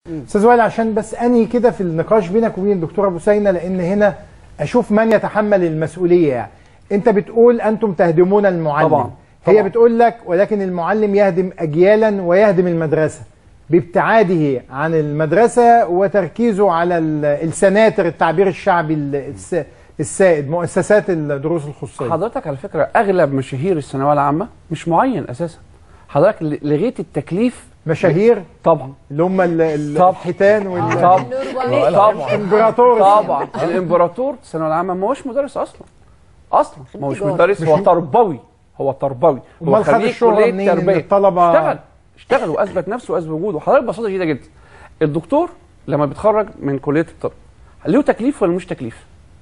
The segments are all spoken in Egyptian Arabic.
استاذ وائل عشان بس انهي كده في النقاش بينك وبين الدكتوره بوسينه لان هنا اشوف من يتحمل المسؤوليه يعني انت بتقول انتم تهدمون المعلم طبعاً. هي طبعاً. بتقول لك ولكن المعلم يهدم اجيالا ويهدم المدرسه بابتعاده عن المدرسه وتركيزه على ال- السناتر التعبير الشعبي ال- الس- السائد مؤسسات الدروس الخصوصيه حضرتك على فكره اغلب مشاهير الثانويه العامه مش معين اساسا حضرتك ل- لغيت التكليف مشاهير طبعا اللي هم ال- ال- طبعا. الحيتان وال طبعا طبعا الامبراطور طبعا الامبراطور الثانويه العامه ما هوش مدرس اصلا اصلا ما هوش تجارة. مدرس هو تربوي هو تربوي هو امال خد خريج الشهره كليه منين ان تربيه الطلبه اشتغل اشتغل واثبت نفسه واثبت وجوده وحضرتك ببساطه شديده جدا الدكتور لما بيتخرج من كليه الطب له تكليف ولا مش تكليف؟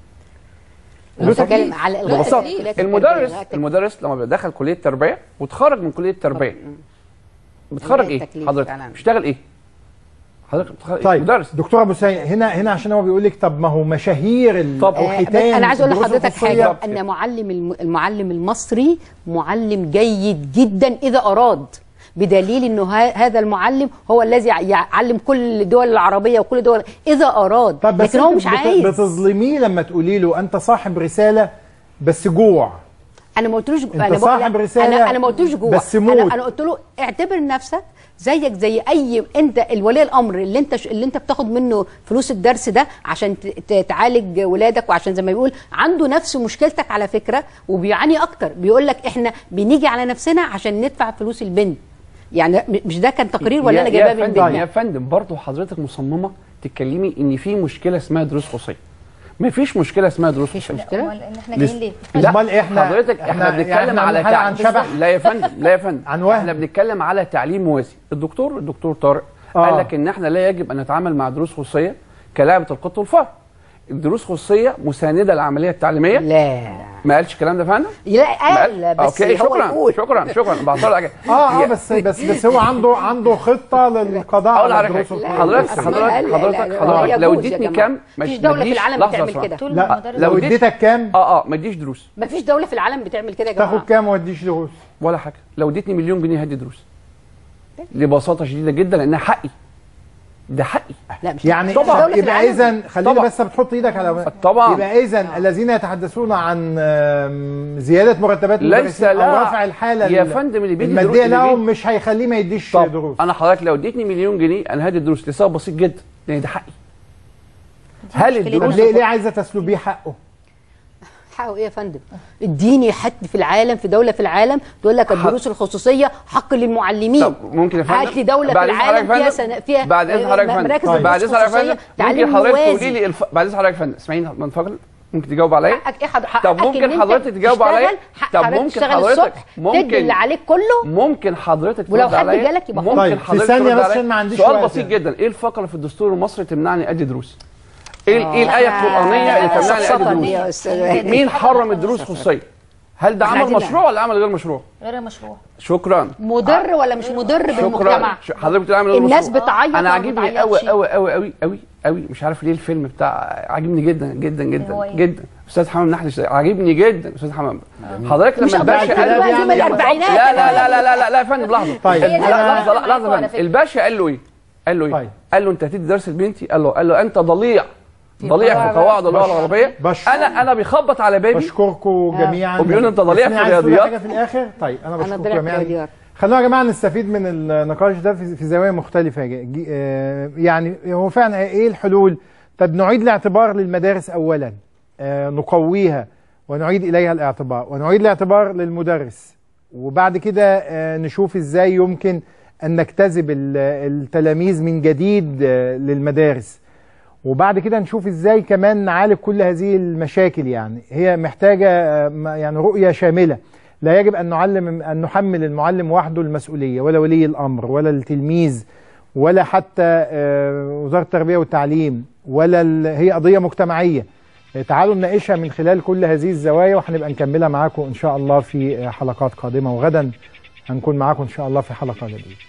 له تكليف على الغاء ببساطه التكليف. المدرس الغاء المدرس لما بيدخل كليه تربيه وتخرج من كليه تربيه بتخرج الغاء ايه التكليف حضرتك فعلاً. بيشتغل ايه حضرتك بتخرج طيب مدرس دكتوره ابو سعيد هنا هنا عشان هو بيقول لك طب ما هو مشاهير ال- طب. او آه، حيتان انا عايز اقول الدروس لحضرتك الخصوصية. حاجه ان معلم الم- المعلم المصري معلم جيد جدا اذا اراد بدليل انه ه- هذا المعلم هو الذي يع- يعلم كل الدول العربيه وكل دول اذا اراد طب بس لكن هو أنت مش بت- عايز بتظلميه لما تقولي له انت صاحب رساله بس جوع انا ما قلتلوش أنت انا بقول- صاحب رسالة انا انا ما قلتلوش جوه بس موت. انا انا قلت له اعتبر نفسك زيك زي اي انت الولي الامر اللي انت اللي انت بتاخد منه فلوس الدرس ده عشان ت- ت- تعالج ولادك وعشان زي ما بيقول عنده نفس مشكلتك على فكره وبيعاني اكتر بيقول لك احنا بنيجي على نفسنا عشان ندفع فلوس البنت يعني م- مش ده كان تقرير ولا يا- انا يا جايباه من فندم يا بيتنا فندم برضه حضرتك مصممه تتكلمي ان في مشكله اسمها دروس خصوصيه ما فيش مشكله اسمها دروس مفيش خصوصيه مشكله امال ان احنا جايين ليه؟ لا أمال إحنا- حضرتك احنا, إحنا- بنتكلم يعني إحنا على بنتكلم عن تعليم- شبح؟ لا يا فندم لا يا فندم عن وهم. احنا بنتكلم على تعليم موازي الدكتور الدكتور طارق آه. قال لك ان احنا لا يجب ان نتعامل مع دروس خصوصيه كلعبه القط والفار الدروس خصوصيه مسانده للعمليه التعليميه لا ما قالش الكلام ده يا فندم لا ما قال قال- بس اوكي هو شكرا يقول شكرا شكرا بعترض على اه اه يا- بس بس بس هو عنده عنده خطه للقضاء اقول على على الدروس حاجه الخصوصية. حضرتك أصل حضرتك لا- لا- حضرتك لا- حضرتك لا لو يجوز يا اديتني جماعة. كام ما مفيش دولة في تديش- العالم لحظة بتعمل اسمع. كده. طول لا، المدارس لو لو اديت اديتك كام اه اه ما اديش دروس ما فيش دوله في العالم بتعمل كده يا جماعه تاخد كام وما تديش دروس ولا حاجه لو اديتني مليون جنيه هدي دروس لبساطه شديده جدا لانها حقي ده حقي لا مش يعني مش دولة في يبقى العالم. اذا خلينا طبعاً. بس بتحط ايدك على طبعا يبقى اذا الذين يتحدثون عن آم، زياده مرتبات ليس المدرسين او لا رفع الحاله يا ال- فندم اللي بيدي الماديه دروس اللي لهم بيدي- مش هيخليه ما يديش طب دروس انا حضرتك لو اديتني مليون جنيه انا هدي دروس لسبب بسيط جدا لان ده حقي هل مشكلتنا. طب الدروس ليه ليه عايزه تسلبيه حقه حقه ايه يا فندم؟ اديني حد في العالم في دوله في العالم تقول لك الدروس الخصوصيه حق للمعلمين طب ممكن يا فندم هات لي دوله في بعد إذن العالم حضرتك يا فيها فندم. سنة فيها بعد اذن حضرتك يا فندم مراكز طيب. بعد اذن حضرتك يا الخصوصية فندم تعليم ممكن حضرتك موازي. تقولي لي الف... بعد اذن حضرتك يا فندم اسمعيني من فضلك ممكن تجاوب عليا حقك ايه حضر- حقك طب ممكن إن أنت حضرتك تجاوب عليا؟ تشتغل، حق طب حضرتك ممكن تشتغل حضرتك- الصبح ممكن- تدي اللي عليك كله ممكن حضرتك ولو ترد حد عليا جالك يبقى ممكن طيب، في حضرتك ثانية ترد بس عليا. عشان ما عنديش سؤال وقت بسيط يعني. جدا ايه الفقره في الدستور المصري تمنعني ادي دروس ايه ايه الايه القرانيه اللي تمنعني ادي السفر دي دروس يا استاذ مين حرم الدروس خصوصيه هل ده إحنا عمل عايزين مشروع ولا عمل غير مشروع غير مشروع شكرا مضر ولا مش مضر بالمجتمع شكرا ش- حضرتك بتقول عامل غير الناس مشروع. بتعيط انا ولا عاجبني ما قوي بتعيطش؟ قوي قوي قوي قوي قوي مش عارف ليه الفيلم بتاع عاجبني جدا جدا هو جدا إيه؟ جدا استاذ حمام نحل الشيخ. عاجبني جدا استاذ حمام حضرتك مش لما الباشا قضية قال كده يعني- بقى من الاربعينات لا لا لا لا لا لا, لا يا فندم لحظه طيب، لا، أنا- لحظه لحظه على يا فندم فكرة. الباشا قال له ايه؟ قال له ايه؟ طيب. قال له انت هتدي درس لبنتي؟ قال له قال له انت ضليع ضليع في قواعد اللغه العربيه بش- انا انا بيخبط على بابي بشكركم جميعا وبيقول انت ضليع بس في عايز تقولي الرياضيات. حاجه في الاخر طيب انا انا بشكركم ضلع في جميعا الرياضيات خلونا يا جماعه نستفيد من النقاش ده في في زوايا مختلفه جي- جي- آه، يعني هو فعلا ايه الحلول؟ طب نعيد الاعتبار للمدارس اولا آه، نقويها ونعيد اليها الاعتبار ونعيد الاعتبار للمدرس وبعد كده آه، نشوف ازاي يمكن ان نجتذب ال- التلاميذ من جديد آه، للمدارس وبعد كده نشوف ازاي كمان نعالج كل هذه المشاكل يعني هي محتاجه آه، م- يعني رؤيه شامله لا يجب ان نعلم ان نحمل المعلم وحده المسؤوليه ولا ولي الامر ولا التلميذ ولا حتى آه، وزاره التربيه والتعليم ولا ال- هي قضيه مجتمعيه آه، تعالوا نناقشها من خلال كل هذه الزوايا وهنبقى نكملها معاكم ان شاء الله في آه، حلقات قادمه وغدا هنكون معاكم ان شاء الله في حلقه جديده